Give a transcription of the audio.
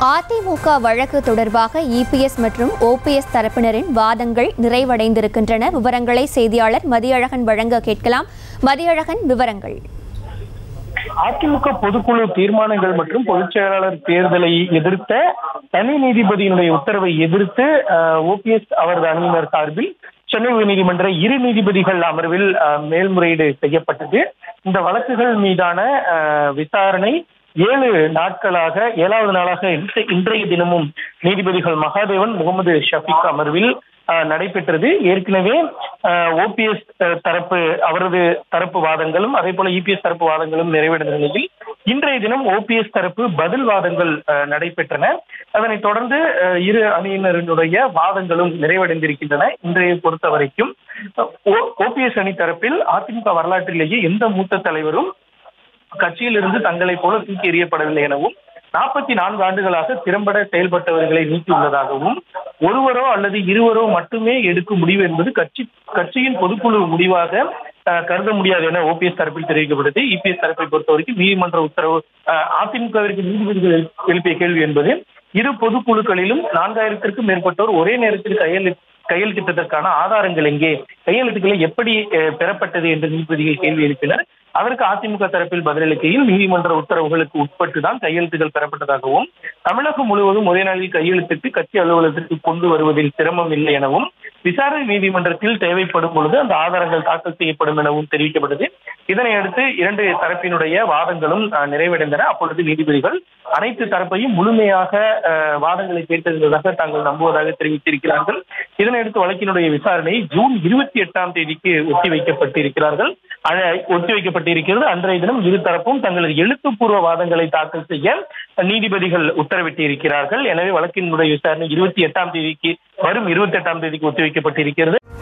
அதிமுக வழக்கு தொடர்பாக இபிஎஸ் மற்றும் ஓபிஎஸ் தரப்பினரின் வாதங்கள் நிறைவடைந்திருக்கின்றன விவரங்களை செய்தியாளர் மதியழகன் வழங்க கேட்கலாம் மதியழகன் விவரங்கள் அதிமுக பொதுக்குழு தீர்மானங்கள் மற்றும் பொதுச் செயலாளர் தேர்தலை எதிர்த்த தனி நீதிபதியினுடைய உத்தரவை எதிர்த்து ஓபிஎஸ் அவரது அணியினர் சார்பில் சென்னை உயர்நீதிமன்ற இரு நீதிபதிகள் அமர்வில் அஹ், மேல்முறையீடு செய்யப்பட்டது இந்த வழக்குகள் மீதான அஹ், விசாரணை ஏழு நாட்களாக ஏழாவது நாளாக இன்று- இன்றைய தினமும் நீதிபதிகள் மகாதேவன் முகமது ஷஃபிக் அமர்வில் அஹ், நடைபெற்றது ஏற்கனவே ஓபிஎஸ் தரப்பு அவரது தரப்பு வாதங்களும் அதே போல இபிஎஸ் தரப்பு வாதங்களும் நிறைவடைந்த நிலையில் இன்றைய தினம் ஓபிஎஸ் தரப்பு பதில் வாதங்கள் அஹ், நடைபெற்றன அதனைத் தொடர்ந்து அஹ், இரு அணியினரினுடைய வாதங்களும் நிறைவடைந்திருக்கின்றன இன்றைய பொறுத்த வரைக்கும் ஓபிஎஸ் அணி தரப்பில் அதிமுக வரலாற்றிலேயே எந்த மூத்த தலைவரும் கட்சியிலிருந்து தங்களைப் போல தூக்கி எறியப்படவில்லை எனவும் நாற்பத்தி நான்கு ஆண்டுகளாக திறம்பட செயல்பட்டவர்களை நீக்கியுள்ளதாகவும் ஒருவரோ அல்லது இருவரோ மட்டுமே எடுக்கும் முடிவு என்பது கட்சி கட்சியின் பொதுக்குழு முடிவாக அஹ், கருத முடியாது என ஓபிஎஸ் தரப்பில் தெரிவிக்கப்பட்டது இபிஎஸ் தரப்பை பொறுத்தவரைக்கும் நீதிமன்ற உத்தரவு அஹ், அதிமுகவிற்கு நீதிபதிகள் எழுப்பிய கேள்வி என்பது இரு பொதுக்குழுக்களிலும் நான்காயிரத்திற்கும் மேற்பட்டோர் ஒரே நேரத்தில் கையெழு கையெழுத்திட்டதற்கான ஆதாரங்கள் எங்கே கையெழுத்துக்களை எப்படி அஹ், பெறப்பட்டது என்று நீதிபதிகள் கேள்வி எழுப்பினர் அதற்கு அதிமுக தரப்பில் பதிலளிக்கையில் நீதிமன்ற உத்தரவுகளுக்கு உட்பட்டு தான் கையெழுத்துகள் பெறப்பட்டதாகவும் தமிழகம் முழுவதும் ஒரே நாளில் கையெழுத்திட்டு கட்சி அலுவலகத்திற்கு கொண்டு வருவதில் சிரமம் இல்லை எனவும் விசாரணை நீதிமன்றத்தில் தேவைப்படும் பொழுது அந்த ஆதாரங்கள் தாக்கல் செய்யப்படும் எனவும் தெரிவிக்கப்பட்டது இதனை அடுத்து இரண்டு தரப்பினுடைய வாதங்களும் அஹ், நிறைவடைந்தன அப்பொழுது நீதிபதிகள் அனைத்து தரப்பையும் முழுமையாக அஹ், வாதங்களை கேட்டிருந்ததாக தாங்கள் நம்புவதாக தெரிவித்திருக்கிறார்கள் இதனையடுத்து வழக்கினுடைய விசாரணை ஜூன் இருபத்தி எட்டாம் தேதிக்கு ஒத்திவைக்கப்பட்டிருக்கிறார்கள் அஹ், ஒத்திவைக்கப்பட்டிருக்கிறது அன்றைய தினம் இரு தரப்பும் தங்களது எழுத்துப்பூர்வ வாதங்களை தாக்கல் செய்ய நீதிபதிகள் உத்தரவிட்டிருக்கிறார்கள் எனவே வழக்கினுடைய விசாரணை இருபத்தி எட்டாம் தேதிக்கு வரும் இருபத்தி எட்டாம் தேதிக்கு ஒத்திவைக்கப்பட்டிருக்கிறது